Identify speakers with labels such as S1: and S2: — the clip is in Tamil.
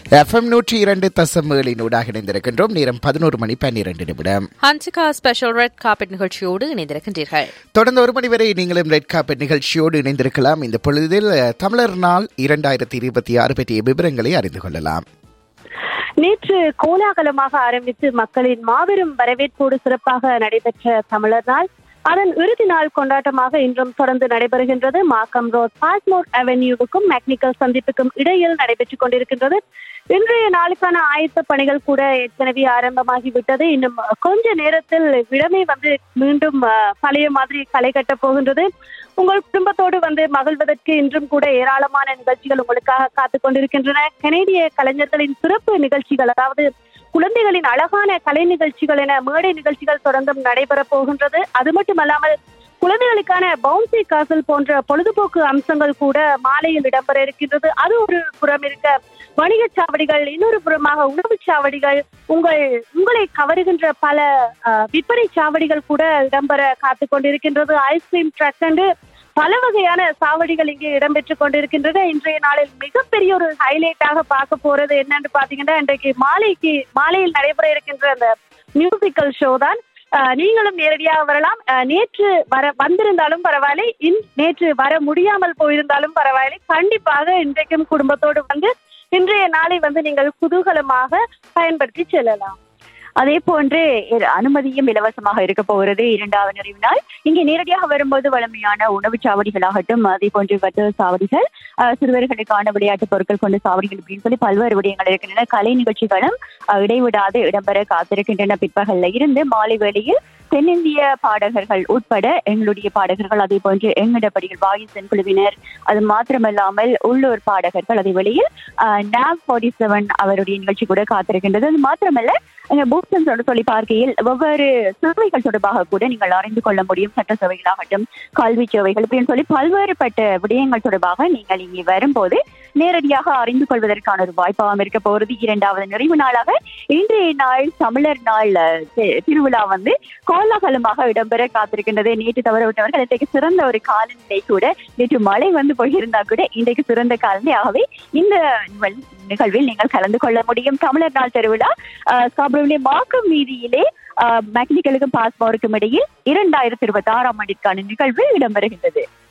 S1: எஃப்எம் நூற்றி இரண்டு தசம் ஏழினூடாக இணைந்திருக்கின்றோம் நேரம் பதினோரு மணி பன்னிரண்டு நிமிடம்
S2: ஹன்சிகா ஸ்பெஷல் ரெட் கார்பெட் நிகழ்ச்சியோடு இணைந்திருக்கின்றீர்கள்
S1: தொடர்ந்து ஒரு மணி வரை நீங்களும் ரெட் கார்பெட் நிகழ்ச்சியோடு இணைந்திருக்கலாம் இந்த பொழுதில் அஹ், தமிழர் நாள் இரண்டாயிரத்தி இருபத்தி ஆறு பற்றிய விவரங்களை அறிந்து கொள்ளலாம்
S3: நேற்று கோலாகலமாக ஆரம்பித்து மக்களின் மாபெரும் வரவேற்போடு சிறப்பாக நடைபெற்ற தமிழர் நாள் அதன் இறுதி நாள் கொண்டாட்டமாக இன்றும் தொடர்ந்து நடைபெறுகின்றது மாக்கம் ரோட் பாஸ்மோர் அவென்யூவுக்கும் மெக்னிக்கல் சந்திப்புக்கும் இடையில் நடைபெற்றுக் கொண்டிருக்கின்றது இன்றைய நாளுக்கான ஆயத்த பணிகள் கூட ஏற்கனவே ஆரம்பமாகிவிட்டது இன்னும் கொஞ்ச நேரத்தில் இடமே வந்து மீண்டும் அஹ், பழைய மாதிரி களை கட்டப் போகின்றது உங்கள் குடும்பத்தோடு வந்து மகிழ்வதற்கு இன்றும் கூட ஏராளமான நிகழ்ச்சிகள் உங்களுக்காக காத்துக் கொண்டிருக்கின்றன கனேடிய கலைஞர்களின் சிறப்பு நிகழ்ச்சிகள் அதாவது குழந்தைகளின் அழகான கலை நிகழ்ச்சிகள் என மேடை நிகழ்ச்சிகள் தொடர்ந்தும் நடைபெற போகின்றது அது மட்டுமல்லாமல் குழந்தைகளுக்கான பவுன்சி காசல் போன்ற பொழுதுபோக்கு அம்சங்கள் கூட மாலையில் இடம்பெற இருக்கின்றது அது ஒரு புறம் இருக்க வணிகச் சாவடிகள் இன்னொரு புறமாக உணவுச் சாவடிகள் உங்கள் உங்களை கவருகின்ற பல அஹ், விற்பனை சாவடிகள் கூட இடம்பெற காத்துக் கொண்டிருக்கின்றது ஐஸ்கிரீம் ட்ரக் என்று பல வகையான சாவடிகள் இங்கே இடம்பெற்றுக் கொண்டிருக்கின்றன இன்றைய நாளில் மிகப்பெரிய ஒரு ஹைலைட்டாக பார்க்க போறது என்னன்னு பாத்தீங்கன்னா இன்றைக்கு மாலைக்கு மாலையில் நடைபெற இருக்கின்ற அந்த மியூசிக்கல் ஷோ தான் அஹ், நீங்களும் நேரடியாக வரலாம் அஹ், நேற்று வர வந்திருந்தாலும் பரவாயில்லை இன் நேற்று வர முடியாமல் போயிருந்தாலும் பரவாயில்லை கண்டிப்பாக இன்றைக்கும் குடும்பத்தோடு வந்து இன்றைய நாளை வந்து நீங்கள் குதூகலமாக பயன்படுத்தி செல்லலாம்
S4: அதே போன்று இர- அனுமதியும் இலவசமாக இருக்க போகிறது இரண்டாவது நிறைவு நாள் இங்கே நேரடியாக வரும்போது வளமையான உணவுச் சாவடிகளாகட்டும் அதே போன்று வர்த்தக சாவடிகள் அஹ், சிறுவர்களுக்கான விளையாட்டுப் பொருட்கள் கொண்ட சாவடிகள் அப்படின்னு சொல்லி பல்வேறு விடயங்கள் இருக்கின்றன கலை நிகழ்ச்சிகளும் அஹ், இடைவிடாது இடம்பெற காத்திருக்கின்றன பிற்பகல்ல இருந்து மாலை வேளையில் தென்னிந்திய பாடகர்கள் உட்பட எங்களுடைய பாடகர்கள் அதே போன்று எங்கடப்படிகள் வாயுசன் குழுவினர் அது மாத்திரமல்லாமல் உள்ளூர் பாடகர்கள் அதே வேளையில் நாப் ஃபார்ட்டி செவன் அவருடைய நிகழ்ச்சி கூட காத்திருக்கின்றது அது மாத்திரமல்ல பூஸ்டன் சொல்லி சொல்லி பார்க்கையில் ஒவ்வொரு சேவைகள் தொடர்பாக கூட நீங்கள் அறிந்து கொள்ள முடியும் சட்ட சேவைகளாகட்டும் கல்வி சேவைகள் இப்படின்னு சொல்லி பல்வேறுபட்ட விடயங்கள் தொடர்பாக நீங்கள் இங்கே வரும்போது நேரடியாக அறிந்து கொள்வதற்கான ஒரு வாய்ப்பாகவும் இருக்க போகிறது இரண்டாவது நிறைவு நாளாக இன்றைய நாள் தமிழர் நாள் அஹ், தி- திருவிழா வந்து கோலாகலமாக இடம்பெற காத்திருக்கின்றது நேற்று தவற விட்டவர்கள் இன்றைக்கு சிறந்த ஒரு காலநிலை கூட நேற்று மழை வந்து போயிருந்தா கூட இன்றைக்கு சிறந்த காலநிலை ஆகவே இந்த நிகழ்- நிகழ்வில் நீங்கள் கலந்து கொள்ள முடியும் தமிழர் நாள் திருவிழா அஹ், ஸ்காப்ரோவிலே மாக்கம் வீதியிலே மெக்னிக்கலுக்கும் பாஸ்போருக்கும் இடையில் இரண்டாயிரத்தி இருபத்தி ஆறாம் ஆண்டிற்கான நிகழ்வு இடம்பெறுகின்றது